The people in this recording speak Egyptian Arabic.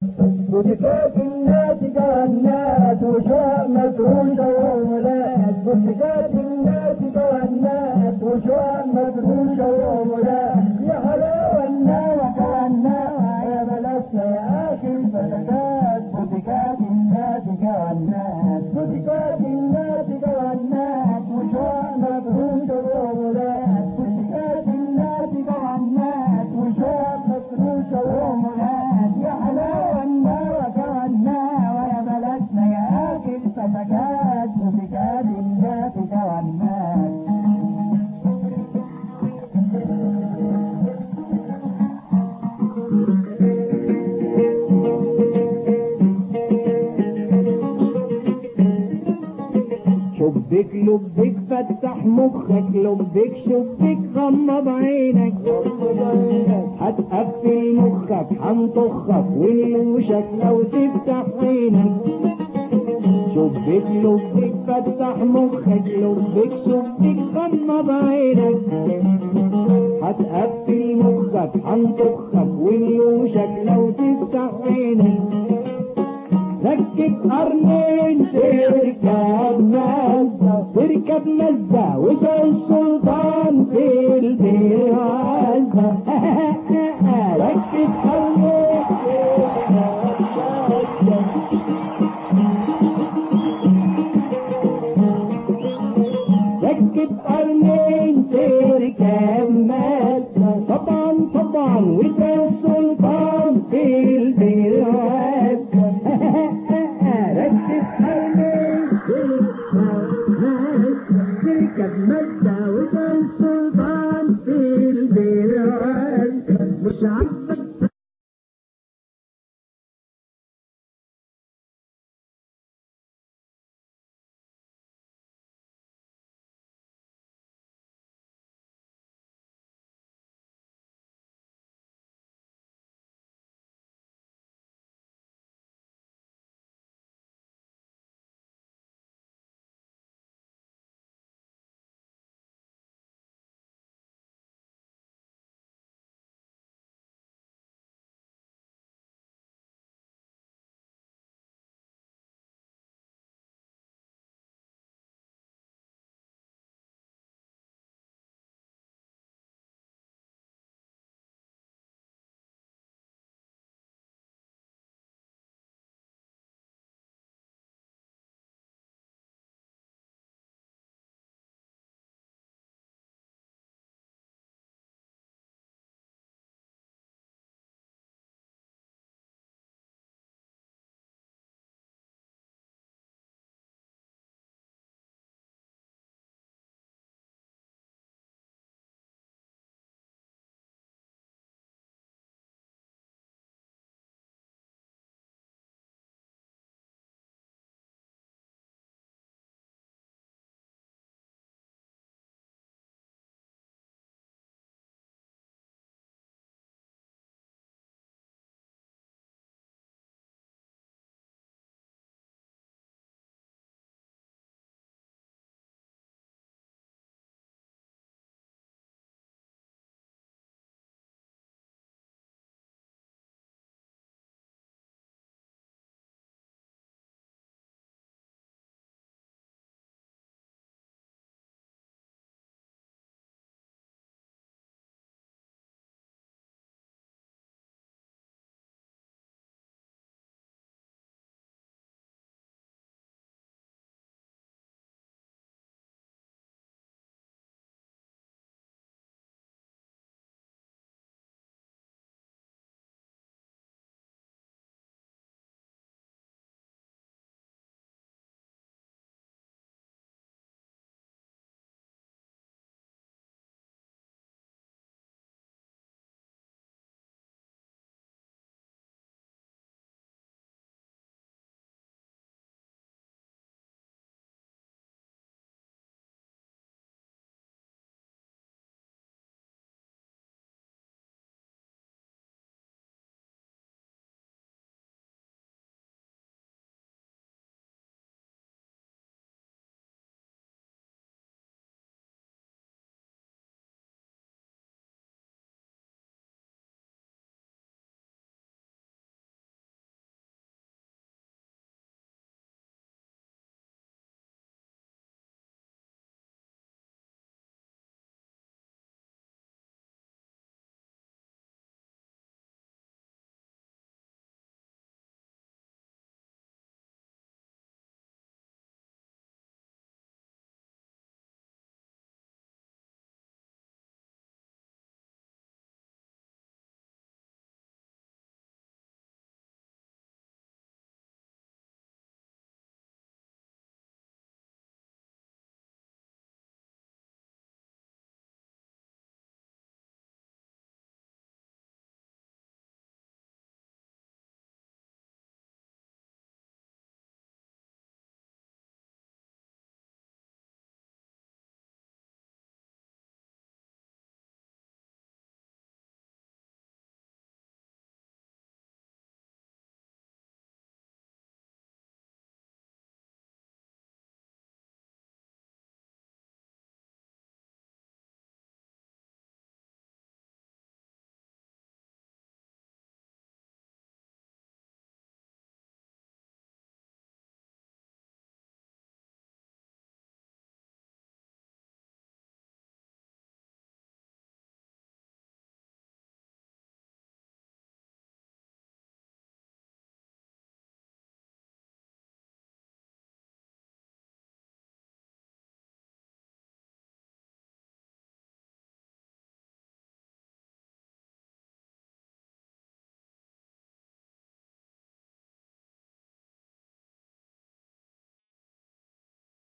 بوتيكات الناس جنات وشوق مفروشة ومولات بوتيكات الناس جنات وشوق مفروشة ومولات يا حلاوة النوى كالنوى يا بلدنا يا أخي الفتكات بوتيكات الناس جنات بوتيكات الناس جنات وشوق مفروشة ومولات بوتيكات الناس جنات وشوق مفروشة ومولات يا حلاوة النوى كالنوى يا بلدنا يا أخي الفتكات بوتيكات الناس جنات شبك لبك فتح مخك لبك شبك غمض عينك هتقفل مخك هنطخك ونلوشك لو تفتح عينك شبك لبك فتح مخك لبك شبك غمض عينك هتقفل مخك هنطخك ونلوشك لو تفتح عينك ركب قرنين تركب مزة تركب مزة وزي السلطان في البيت عزة ركب قرنين ركب قرنين تركب مزة طبعا طبعا وزي السلطان في البيت